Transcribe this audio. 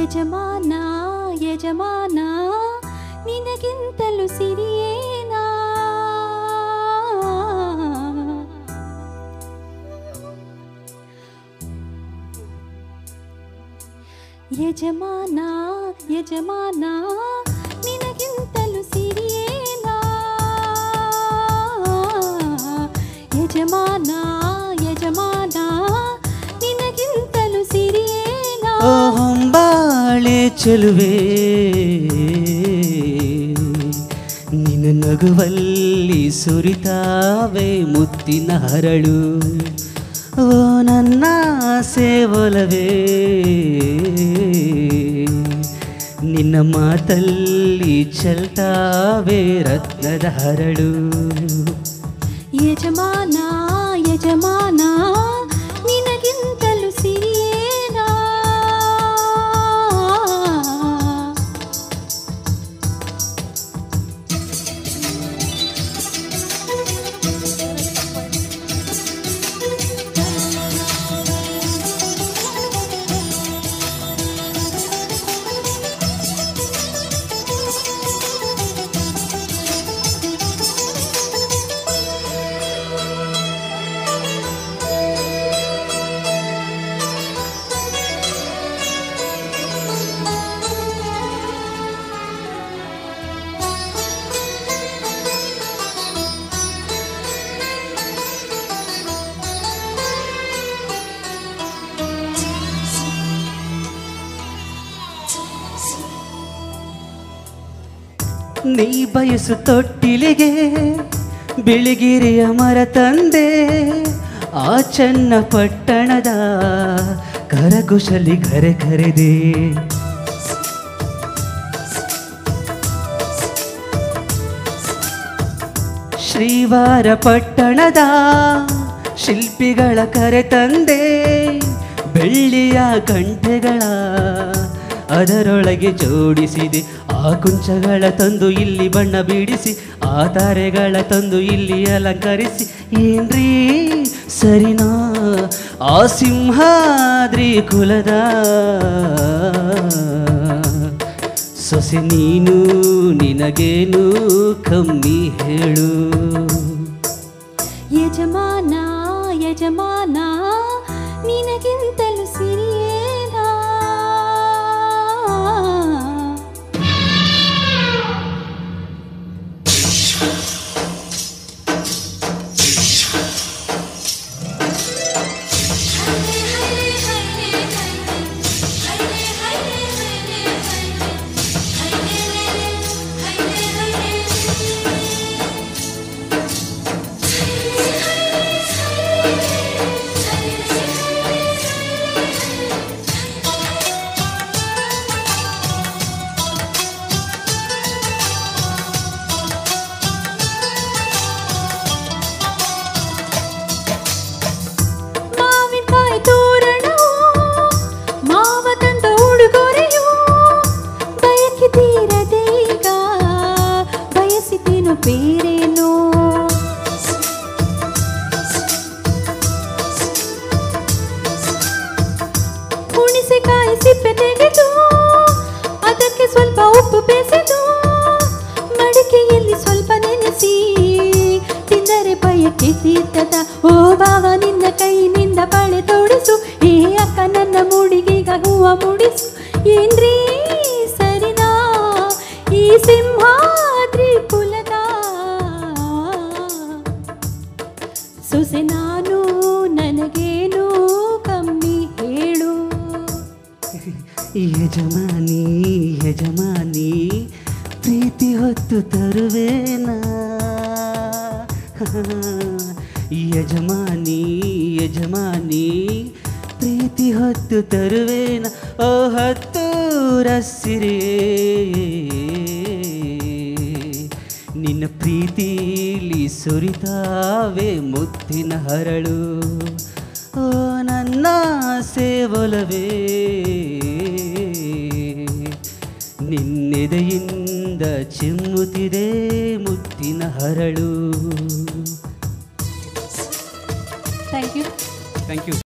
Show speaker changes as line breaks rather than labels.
ಯಜಮಾನ ಯಜಮಾನ ನಿನಗಿಂತಲೂ ಸಿರಿಯೇನಾ ಯಜಮಾನ ಯಜಮಾನ ನಿನಗಿಂತಲೂ ಸಿರಿಯೇನಾ ಯಜಮಾನ ಯಜಮಾನ ನಿನಗಿಂತಲೂ ಸಿರಿಯೇನಾ
ಓ ಹೊಂಬಾಳೆ ಚೆಲುವೆ ನಿನ್ನ ನಗುವಲ್ಲಿ ಸುರಿತಾವೆ ಮುತ್ತಿನ ಹರಳು ಓ ನನ್ನ ಸೇವಲವೇ ನಿನ್ನ ಮಾತಲ್ಲಿ ಚೆಲ್ತಾವೆ ರತ್ನದ ಹರಳು
ಯಜಮಾನ ಯಜಮಾನ ನಿನಗಿಂತಲೂ ಸಿರಿಯೇನಾ
ನೀ ಬಯಸು ತೊಟ್ಟಿಲಿಗೆ ಬಿಳಿಗಿರಿಯ ಮರ ತಂದೆ ಆ ಚನ್ನ ಪಟ್ಟಣದ ಕರಕುಶಲಿ ಕರೆ ಕರೆದೆ ಶ್ರೀವಾರ ಪಟ್ಟಣದ ಶಿಲ್ಪಿಗಳ ಕರೆ ತಂದೆ ಬೆಳ್ಳಿಯ ಗಂಟೆಗಳ ಅದರೊಳಗೆ ಜೋಡಿಸಿದೆ ಆ ಕುಂಚಗಳ ತಂದು ಇಲ್ಲಿ ಬಣ್ಣ ಬೀಡಿಸಿ ಆ ತಾರೆಗಳ ತಂದು ಇಲ್ಲಿ ಅಲಂಕರಿಸಿ ಏನ್ರೀ ಸರಿನಾ ಆ ಸಿಂಹಾದ್ರಿ ಕುಲದ ಸೊಸೆ ನೀನು ನಿನಗೇನು ಕಮ್ಮಿ ಹೇಳು
ಯಜಮಾನ ಯಜಮಾನ ನಿನಗಿಂತಲೂ ಸಿರಿಯೇನಾ ಮಾವಿನಕಾಯಿ ತೋರಣವು ಮಾವ ತಂದ ಉಡುಗೊರೆಯು ಬಯಕೆ ತೀರದೆ ಈಗ ಬಯಸಿದ್ದೇನು ಬೇರೇನೋ ಹುಣಿಸೆಕಾಯಿ ಸಿಪ್ಪೆ ತೆಗೆದು ಅದಕ್ಕೆ ಸ್ವಲ್ಪ ಉಪ್ಪು ಬೆಸೆದು ಮಡಿಕೆಯಲ್ಲಿ ಸ್ವಲ್ಪ ನೆನೆಸಿ ತಿಂದರೆ ಬಯಕೆ ತೀರ್ಥದ ಓ ಬಾವ ನಿನ್ನ ಕೈನಿಂದ ಬಳೆ ತೋಡಿಸು ಏ ಅಕ್ಕ ನನ್ನ ಮೂಡಿಗೀಗ ಹೂವ ಮುಡಿಸು ಏನ್ರೀ ಸರಿನಾ ಈ ಸಿಂಹಾದ್ರಿ ಕುಲದ ಸೊಸೆ ನಾನು ನನಗೇನು ಕಮ್ಮಿ ಹೇಳು
ಯಜಮಾನಿ ಯಜಮಾನಿ ಪ್ರೀತಿ ಹೊತ್ತು ತರುವೇನಾ ಯಜಮಾನಿ ಯಜಮಾನಿ ಪ್ರೀತಿ ಹೊತ್ತು ತರುವೇನ ಓ ಹತ್ತು ರಸಿರೇ ನಿನ್ನ ಪ್ರೀತಿಲಿ ಸುರಿತಾವೆ ಮುತ್ತಿನ ಹರಳು ಓ ನನ್ನ ಸೇವಲವೇ ನಿನ್ನೆದೆಯಿಂದ ಚಿಮ್ಮುತ್ತಿದೆ ಮುತ್ತಿನ ಹರಳು
ಥ್ಯಾಂಕ್ ಯು
ಥ್ಯಾಂಕ್ ಯು